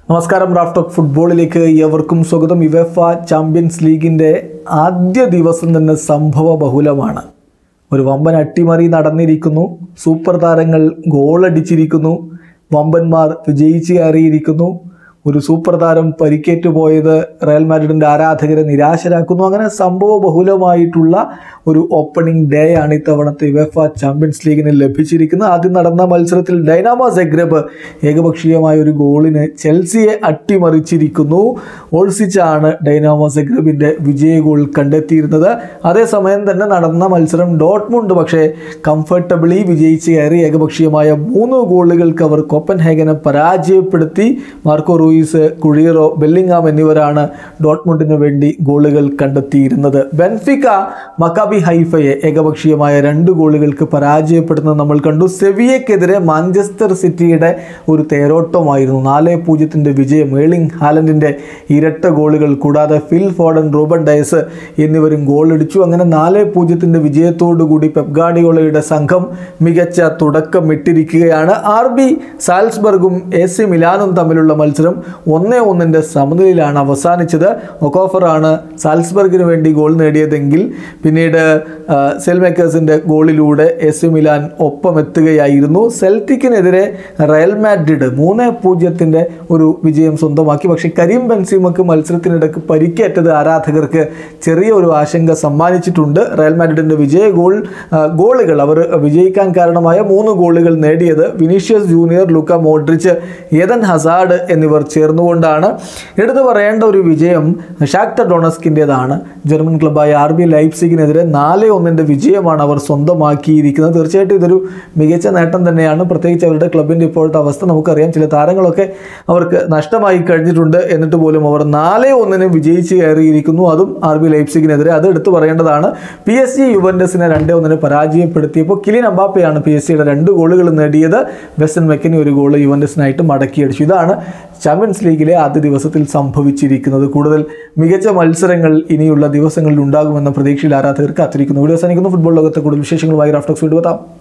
നമസ്കാരം റാഫ്റ്റോക്ക് ഫുട്ബോളിലേക്ക് ഏവർക്കും സ്വാഗതം യുവഫ ചാമ്പ്യൻസ് ലീഗിൻ്റെ ആദ്യ ദിവസം തന്നെ സംഭവ ബഹുലമാണ് ഒരു വമ്പൻ അട്ടിമറി നടന്നിരിക്കുന്നു സൂപ്പർ താരങ്ങൾ ഗോളടിച്ചിരിക്കുന്നു വമ്പന്മാർ വിജയിച്ച് കയറിയിരിക്കുന്നു ഒരു സൂപ്പർ താരം പരിക്കേറ്റു പോയത് റയൽ മാഡ്രിഡിൻ്റെ ആരാധകരെ നിരാശരാക്കുന്നു അങ്ങനെ സംഭവ ബഹുലമായിട്ടുള്ള ഒരു ഓപ്പണിംഗ് ഡേ ആണ് ഇത്തവണത്തെ യുവഫ ചാമ്പ്യൻസ് ലീഗിന് ലഭിച്ചിരിക്കുന്നത് ആദ്യം നടന്ന മത്സരത്തിൽ ഡൈനാമോ സെഗ്രബ് ഏകപക്ഷീയമായ ഒരു ഗോളിന് ചെൽസിയെ അട്ടിമറിച്ചിരിക്കുന്നു ഓൾസിച്ചാണ് ഡൈനാമോ സെഗ്രബിൻ്റെ വിജയ ഗോൾ കണ്ടെത്തിയിരുന്നത് അതേസമയം തന്നെ നടന്ന മത്സരം ഡോട്ട്മുണ്ട് പക്ഷേ കംഫർട്ടബിളി വിജയിച്ച് കയറി ഏകപക്ഷീയമായ മൂന്ന് ഗോളുകൾക്ക് അവർ കോപ്പൻഹേഗനെ പരാജയപ്പെടുത്തി മാർക്കോ റൂയിസ് കുഴിയറോ ബെല്ലിങ്ങാം എന്നിവരാണ് ഡോട്ട്മുണ്ടിന് വേണ്ടി ഗോളുകൾ കണ്ടെത്തിയിരുന്നത് ബെൻഫിക്ക മക്കാബി ഹൈഫയെ ഏകപക്ഷീയമായ രണ്ട് ഗോളുകൾക്ക് പരാജയപ്പെടുന്നത് നമ്മൾ കണ്ടു സെവിയക്കെതിരെ മാഞ്ചസ്റ്റർ സിറ്റിയുടെ ഒരു തേരോട്ടമായിരുന്നു നാല് പൂജ്യത്തിൻ്റെ വിജയം ഏളിംഗ് ഹാലൻഡിൻ്റെ ഇരട്ട ഗോളുകൾ കൂടാതെ ഫിൽ ഫോഡൻ റൂബൻ ഡയസ് എന്നിവരും ഗോളടിച്ചു അങ്ങനെ നാല് പൂജ്യത്തിൻ്റെ വിജയത്തോടുകൂടി പെപ്ഗാഡിയോളയുടെ സംഘം മികച്ച തുടക്കം ഇട്ടിരിക്കുകയാണ് ആർ ബി സാൽസ്ബർഗും എ സി മിലാനും തമ്മിലുള്ള മത്സരം ഒന്നേ ഒന്നിൻ്റെ സമനിലയിലാണ് അവസാനിച്ചത് ഒക്കോഫറാണ് സാൽസ്ബർഗിന് വേണ്ടി ഗോൾ നേടിയതെങ്കിൽ പിന്നീട് ആ, സെൽ മേക്കേഴ്സിൻ്റെ ഗോളിലൂടെ എ സി മിലാൻ ഒപ്പമെത്തുകയായിരുന്നു സെൽറ്റിക്കിനെതിരെ റയൽ മാഡ്രിഡ് മൂന്ന് പൂജ്യത്തിൻ്റെ ഒരു വിജയം സ്വന്തമാക്കി പക്ഷേ കരീം ബെൻസിമക്ക് മത്സരത്തിനിടയ്ക്ക് പരിക്കേറ്റത് ആരാധകർക്ക് ചെറിയ ഒരു ആശങ്ക സമ്മാനിച്ചിട്ടുണ്ട് റയൽ മാഡ്രിഡിൻ്റെ വിജയ ഗോൾ ആ, ഗോളുകൾ അവർ വിജയിക്കാൻ കാരണമായ മൂന്ന് ഗോളുകൾ നേടിയത് Vinicius junior Luka Modric Eden Hazard എന്നിവർ ചേർന്നുകൊണ്ടാണ് എടുത്തു പറയേണ്ട ഒരു വിജയം ഷാക്ടർ ഡൊണസ്കിൻ്റെതാണ് ജർമ്മൻ ക്ലബ്ബായ ആർ ബി ലൈപ്സിഗിനെതിരെ നാല് ഒന്നിൻ്റെ വിജയമാണ് അവർ സ്വന്തമാക്കിയിരിക്കുന്നത് തീർച്ചയായിട്ടും ഇതൊരു മികച്ച നേട്ടം തന്നെയാണ് പ്രത്യേകിച്ച് അവരുടെ ക്ലബിൻ്റെ ഇപ്പോഴത്തെ അവസ്ഥ നമുക്കറിയാം ചില താരങ്ങളൊക്കെ അവർക്ക് നഷ്ടമായി കഴിഞ്ഞിട്ടുണ്ട് എന്നിട്ട് പോലും അവർ നാല് ഒന്നിന് വിജയിച്ച് കയറിയിരിക്കുന്നു അതും ആർ ബി ലൈപ്സിഗിനെതിരെ അത് എടുത്തു പറയേണ്ടതാണ് പി എസ് ജി യുവൻഡസിനെ രണ്ട് ഒന്നിന് പരാജയപ്പെടുത്തിയപ്പോൾ കിലിൻ അമ്പാപ്പയാണ് പി എസ് സിയുടെ രണ്ട് ഗോളുകൾ നേടിയത് വെസ്റ്റൻ മെക്കിനി ഒരു ഗോൾ യുവൻഡസിനായിട്ട് മടക്കിയടിച്ചു ഇതാണ് ചാമ്പ്യൻസ് ലീഗിലെ ആദ്യ ദിവസത്തിൽ സംഭവിച്ചിരിക്കുന്നത് കൂടുതൽ മികച്ച മത്സരങ്ങൾ ഇനിയുള്ള ദിവസങ്ങളിൽ ഉണ്ടാകുമെന്ന പ്രതീക്ഷയിൽ ആരാധകർ കാത്തിരിക്കുന്നു വീഡിയോ അവസാനിക്കുന്നു ഫുട്ബോൾ ലോകത്തെ കൂടുതൽ വിശേഷങ്ങളുമായി റാഫ്റ്റോക്സ് വീണ്ടും എത്താം